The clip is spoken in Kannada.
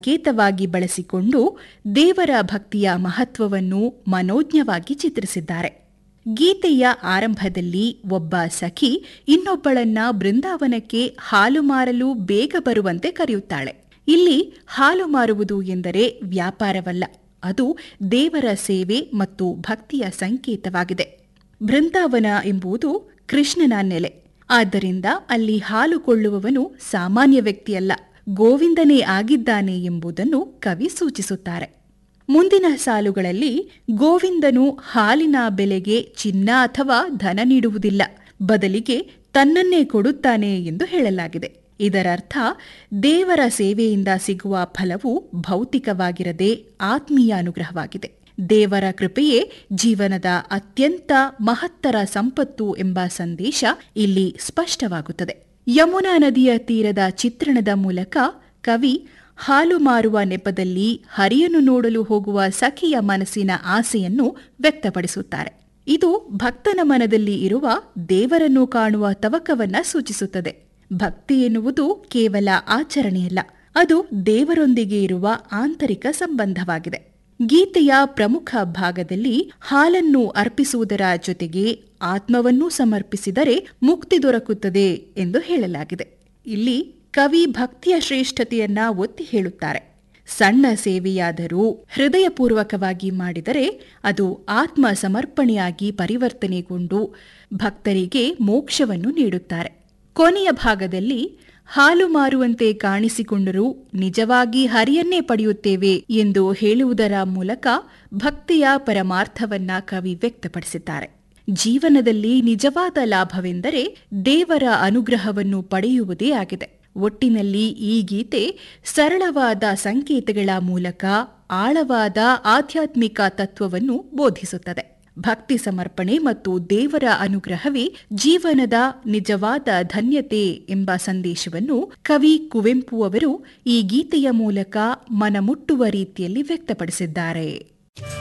ಸಂಕೇತವಾಗಿ ಬಳಸಿಕೊಂಡು ದೇವರ ಭಕ್ತಿಯ ಮಹತ್ವವನ್ನು ಮನೋಜ್ಞವಾಗಿ ಚಿತ್ರಿಸಿದ್ದಾರೆ ಗೀತೆಯ ಆರಂಭದಲ್ಲಿ ಒಬ್ಬ ಸಖಿ ಇನ್ನೊಬ್ಬಳನ್ನ ಬೃಂದಾವನಕ್ಕೆ ಹಾಲು ಮಾರಲು ಬೇಗ ಬರುವಂತೆ ಕರೆಯುತ್ತಾಳೆ ಇಲ್ಲಿ ಹಾಲು ಮಾರುವುದು ಎಂದರೆ ವ್ಯಾಪಾರವಲ್ಲ ಅದು ದೇವರ ಸೇವೆ ಮತ್ತು ಭಕ್ತಿಯ ಸಂಕೇತವಾಗಿದೆ ಬೃಂದಾವನ ಎಂಬುದು ಕೃಷ್ಣನ ನೆಲೆ ಆದ್ದರಿಂದ ಅಲ್ಲಿ ಹಾಲು ಕೊಳ್ಳುವವನು ಸಾಮಾನ್ಯ ವ್ಯಕ್ತಿಯಲ್ಲ ಗೋವಿಂದನೇ ಆಗಿದ್ದಾನೆ ಎಂಬುದನ್ನು ಕವಿ ಸೂಚಿಸುತ್ತಾರೆ ಮುಂದಿನ ಸಾಲುಗಳಲ್ಲಿ ಗೋವಿಂದನು ಹಾಲಿನ ಬೆಲೆಗೆ ಚಿನ್ನ ಅಥವಾ ಧನ ನೀಡುವುದಿಲ್ಲ ಬದಲಿಗೆ ತನ್ನನ್ನೇ ಕೊಡುತ್ತಾನೆ ಎಂದು ಹೇಳಲಾಗಿದೆ ಇದರರ್ಥ ದೇವರ ಸೇವೆಯಿಂದ ಸಿಗುವ ಫಲವು ಭೌತಿಕವಾಗಿರದೆ ಆತ್ಮೀಯ ಅನುಗ್ರಹವಾಗಿದೆ ದೇವರ ಕೃಪೆಯೇ ಜೀವನದ ಅತ್ಯಂತ ಮಹತ್ತರ ಸಂಪತ್ತು ಎಂಬ ಸಂದೇಶ ಇಲ್ಲಿ ಸ್ಪಷ್ಟವಾಗುತ್ತದೆ ಯಮುನಾ ನದಿಯ ತೀರದ ಚಿತ್ರಣದ ಮೂಲಕ ಕವಿ ಹಾಲು ಮಾರುವ ನೆಪದಲ್ಲಿ ಹರಿಯನ್ನು ನೋಡಲು ಹೋಗುವ ಸಖಿಯ ಮನಸ್ಸಿನ ಆಸೆಯನ್ನು ವ್ಯಕ್ತಪಡಿಸುತ್ತಾರೆ ಇದು ಭಕ್ತನ ಮನದಲ್ಲಿ ಇರುವ ದೇವರನ್ನು ಕಾಣುವ ತವಕವನ್ನ ಸೂಚಿಸುತ್ತದೆ ಭಕ್ತಿ ಎನ್ನುವುದು ಕೇವಲ ಆಚರಣೆಯಲ್ಲ ಅದು ದೇವರೊಂದಿಗೆ ಇರುವ ಆಂತರಿಕ ಸಂಬಂಧವಾಗಿದೆ ಗೀತೆಯ ಪ್ರಮುಖ ಭಾಗದಲ್ಲಿ ಹಾಲನ್ನು ಅರ್ಪಿಸುವುದರ ಜೊತೆಗೆ ಆತ್ಮವನ್ನೂ ಸಮರ್ಪಿಸಿದರೆ ಮುಕ್ತಿ ದೊರಕುತ್ತದೆ ಎಂದು ಹೇಳಲಾಗಿದೆ ಇಲ್ಲಿ ಕವಿ ಭಕ್ತಿಯ ಶ್ರೇಷ್ಠತೆಯನ್ನ ಒತ್ತಿ ಹೇಳುತ್ತಾರೆ ಸಣ್ಣ ಸೇವೆಯಾದರೂ ಹೃದಯಪೂರ್ವಕವಾಗಿ ಮಾಡಿದರೆ ಅದು ಆತ್ಮ ಸಮರ್ಪಣೆಯಾಗಿ ಪರಿವರ್ತನೆಗೊಂಡು ಭಕ್ತರಿಗೆ ಮೋಕ್ಷವನ್ನು ನೀಡುತ್ತಾರೆ ಕೊನೆಯ ಭಾಗದಲ್ಲಿ ಹಾಲು ಮಾರುವಂತೆ ಕಾಣಿಸಿಕೊಂಡರೂ ನಿಜವಾಗಿ ಹರಿಯನ್ನೇ ಪಡೆಯುತ್ತೇವೆ ಎಂದು ಹೇಳುವುದರ ಮೂಲಕ ಭಕ್ತಿಯ ಪರಮಾರ್ಥವನ್ನ ಕವಿ ವ್ಯಕ್ತಪಡಿಸಿದ್ದಾರೆ ಜೀವನದಲ್ಲಿ ನಿಜವಾದ ಲಾಭವೆಂದರೆ ದೇವರ ಅನುಗ್ರಹವನ್ನು ಪಡೆಯುವುದೇ ಆಗಿದೆ ಒಟ್ಟಿನಲ್ಲಿ ಈ ಗೀತೆ ಸರಳವಾದ ಸಂಕೇತಗಳ ಮೂಲಕ ಆಳವಾದ ಆಧ್ಯಾತ್ಮಿಕ ತತ್ವವನ್ನು ಬೋಧಿಸುತ್ತದೆ ಭಕ್ತಿ ಸಮರ್ಪಣೆ ಮತ್ತು ದೇವರ ಅನುಗ್ರಹವೇ ಜೀವನದ ನಿಜವಾದ ಧನ್ಯತೆ ಎಂಬ ಸಂದೇಶವನ್ನು ಕವಿ ಕುವೆಂಪು ಅವರು ಈ ಗೀತೆಯ ಮೂಲಕ ಮನಮುಟ್ಟುವ ರೀತಿಯಲ್ಲಿ ವ್ಯಕ್ತಪಡಿಸಿದ್ದಾರೆ